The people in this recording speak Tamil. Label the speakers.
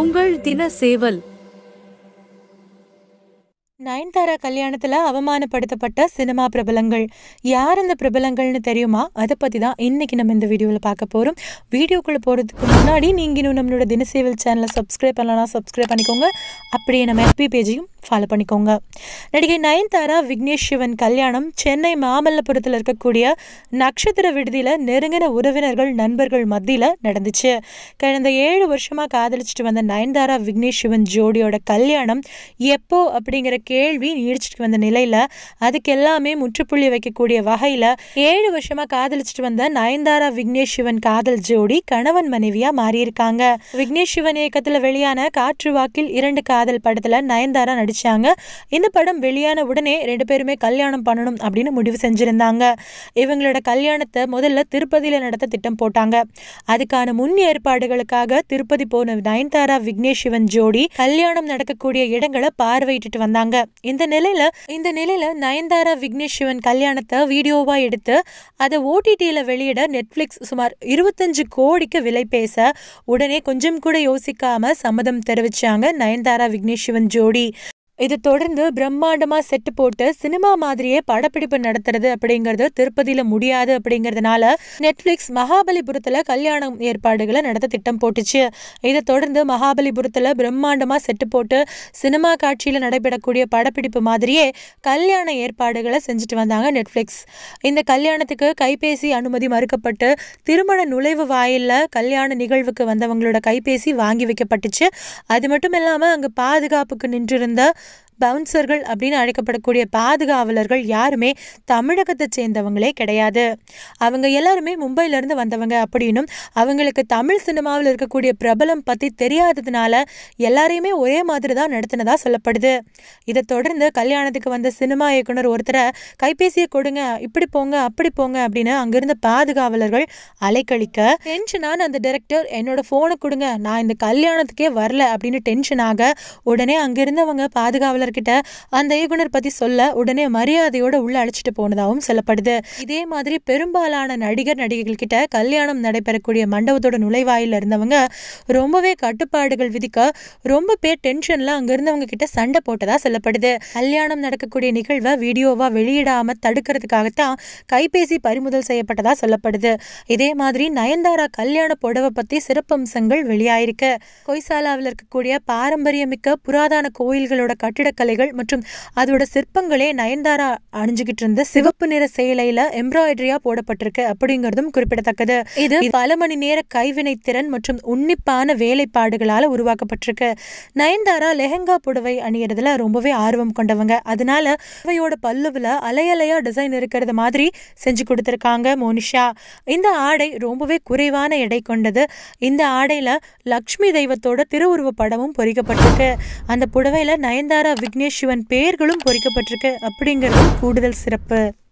Speaker 1: உங்கள் தின சேவல்
Speaker 2: நயன்தாரா கல்யாணத்துல அவமானப்படுத்தப்பட்ட சினிமா பிரபலங்கள் யார் அந்த பிரபலங்கள்னு தெரியுமா அதை பத்தி தான் இன்னைக்கு நம்ம இந்த வீடியோவில் பார்க்க போறோம் வீடியோக்குள்ள போறதுக்கு முன்னாடி நீங்க இன்னும் நம்மளோட தினசேவல் சேனலை சப்ஸ்கிரைப் பண்ணலாம் சப்ஸ்கிரைப் பண்ணிக்கோங்க அப்படியே நம்ம எஃபி பேஜையும் ஃபாலோ பண்ணிக்கோங்க நடிகை நயன்தாரா விக்னேஷ் சிவன் கல்யாணம் சென்னை மாமல்லபுரத்தில் இருக்கக்கூடிய நட்சத்திர விடுதியில் நெருங்கின உறவினர்கள் நண்பர்கள் மத்தியில் நடந்துச்சு கடந்த ஏழு வருஷமாக காதலிச்சுட்டு வந்த நயன்தாரா விக்னேஷ் சிவன் ஜோடியோட கல்யாணம் எப்போ அப்படிங்கிற கேள்வி நீடிச்சிட்டு வந்த நிலையில் அதுக்கு எல்லாமே முற்றுப்புள்ளி வைக்கக்கூடிய வகையில் ஏழு வருஷமாக காதலிச்சுட்டு வந்த நயன்தாரா விக்னேஷ் சிவன் காதல் ஜோடி கணவன் மனைவியாக மாறியிருக்காங்க விக்னேஷ் சிவன் இயக்கத்தில் வெளியான காற்று வாக்கில் இரண்டு காதல் படத்தில் நயன்தாரா நடிச்சாங்க இந்த படம் வெளியான உடனே ரெண்டு பேருமே கல்யாணம் பண்ணணும் அப்படின்னு முடிவு செஞ்சிருந்தாங்க இவங்களோட கல்யாணத்தை முதல்ல திருப்பதியில் நடத்த திட்டம் போட்டாங்க அதுக்கான முன் ஏற்பாடுகளுக்காக திருப்பதி போன நயன்தாரா விக்னேஷ் சிவன் ஜோடி கல்யாணம் நடக்கக்கூடிய இடங்களை பார்வையிட்டுட்டு வந்தாங்க இந்த நிலையில இந்த நிலையில நயன்தாரா விக்னேஷ் சிவன் கல்யாணத்தை வீடியோவா எடுத்து அதை ஓடிடியில வெளியிட நெட்ஃபிளிக்ஸ் சுமார் இருபத்தஞ்சு கோடிக்கு விலை பேச உடனே கொஞ்சம் கூட யோசிக்காம சம்மதம் தெரிவிச்சாங்க நயன்தாரா விக்னேஷ் சிவன் ஜோடி இது தொடர்ந்து பிரம்மாண்டமா செட்டு போட்டு சினிமா மாதிரியே படப்பிடிப்பு நடத்துறது அப்படிங்கிறது திருப்பதியில முடியாது அப்படிங்கிறதுனால நெட்ஃபிளிக்ஸ் மகாபலிபுரத்துல கல்யாணம் ஏற்பாடுகளை நடத்த திட்டம் போட்டுச்சு இதை தொடர்ந்து மகாபலிபுரத்துல பிரம்மாண்டமா செட்டு போட்டு சினிமா காட்சியில நடைபெறக்கூடிய படப்பிடிப்பு மாதிரியே கல்யாண ஏற்பாடுகளை செஞ்சுட்டு வந்தாங்க நெட்ஃபிளிக்ஸ் இந்த கல்யாணத்துக்கு கைபேசி அனுமதி மறுக்கப்பட்டு திருமண நுழைவு வாயில்ல கல்யாண நிகழ்வுக்கு வந்தவங்களோட கைபேசி வாங்கி வைக்கப்பட்டுச்சு அது மட்டும் இல்லாம அங்க பாதுகாப்புக்கு நின்றிருந்த பவுன்சர்கள் அப்படின்னு அழைக்கப்படக்கூடிய பாதுகாவலர்கள் யாருமே தமிழகத்தை சேர்ந்தவங்களே கிடையாது அவங்க எல்லாருமே மும்பையிலேருந்து வந்தவங்க அப்படின்னும் அவங்களுக்கு தமிழ் சினிமாவில் இருக்கக்கூடிய பிரபலம் பற்றி தெரியாததுனால எல்லாரையுமே ஒரே மாதிரி தான் நடத்தினதா சொல்லப்படுது இதை தொடர்ந்து கல்யாணத்துக்கு வந்த சினிமா இயக்குனர் ஒருத்தரை கைபேசியை கொடுங்க இப்படி போங்க அப்படி போங்க அப்படின்னு அங்கிருந்த பாதுகாவலர்கள் அலைக்கழிக்க டென்ஷனான அந்த டைரக்டர் என்னோட ஃபோனை கொடுங்க நான் இந்த கல்யாணத்துக்கே வரல அப்படின்னு டென்ஷன் ஆக உடனே அங்கிருந்தவங்க பாதுகாவலர்கிட்ட அந்த இயக்குனர் பத்தி சொல்ல உடனே மரியாதையோட உள்ள அழைச்சிட்டு போனதாகவும் சொல்லப்படுது இதே மாதிரி பெரும்பாலான நடிகர் நடிகைகள் கிட்ட கல்யாணம் நடைபெறக்கூடிய மண்டபத்தோட நுழைவாயில இருந்தவங்க ரொம்பவே கட்டுப்பாடுகள் விதிக்க ரொம்ப பேர் டென்ஷன்ல அங்க இருந்தவங்க கிட்ட சண்டை போட்டதா சொல்லப்படுது கல்யாணம் நடக்கக்கூடிய நிகழ்வை வீடியோவா வெளியிடாம தடுக்கிறதுக்காகத்தான் கைபேசி பறிமுதல் செய்யப்பட்டதா சொல்லப்படுது இதே மாதிரி நயன்தாரா கல்யாண புடவை பத்தி சிறப்பம்சங்கள் வெளியாயிருக்கு கொய்சாலாவில் இருக்கக்கூடிய பாரம்பரியமிக்க புராதன கோயில்களோட கட்டிடக்கலைகள் மற்றும் அதோட சிற்பங்களே நயன்தாரா அணிஞ்சுகிட்டு இருந்த சிவப்பு நிற சேலையில எம்ப்ராய்டரியா போடப்பட்டிருக்கு அப்படிங்கிறதும் குறிப்பிடத்தக்கது இது பல மணி நேர கைவினை திறன் மற்றும் உன்னிப்பான வேலைப்பாடுகளால உருவாக்கப்பட்டிருக்கு நயன்தாரா லெஹங்கா புடவை அணியறதுல ரொம்பவே ஆர்வம் கொண்டவங்க அதனால புடவையோட பல்லுவில் அலையலையா டிசைன் இருக்கிறது மாதிரி செஞ்சு கொடுத்துருக்காங்க மோனிஷா இந்த ஆடை ரொம்பவே குறைவான எடை கொண்டது இந்த ஆடையில லக்ஷ்மி தெய்வத்தோட திருவுருவ படமும் பொறிக்கப்பட்டிருக்கு அந்த புடவையில நயன்தாரா விக்னேஷ் சிவன் பெயர்களும் பொறிக்கப்பட்டிருக்கு அப்படிங்கிறதும் கூடுதல் சிறப்பு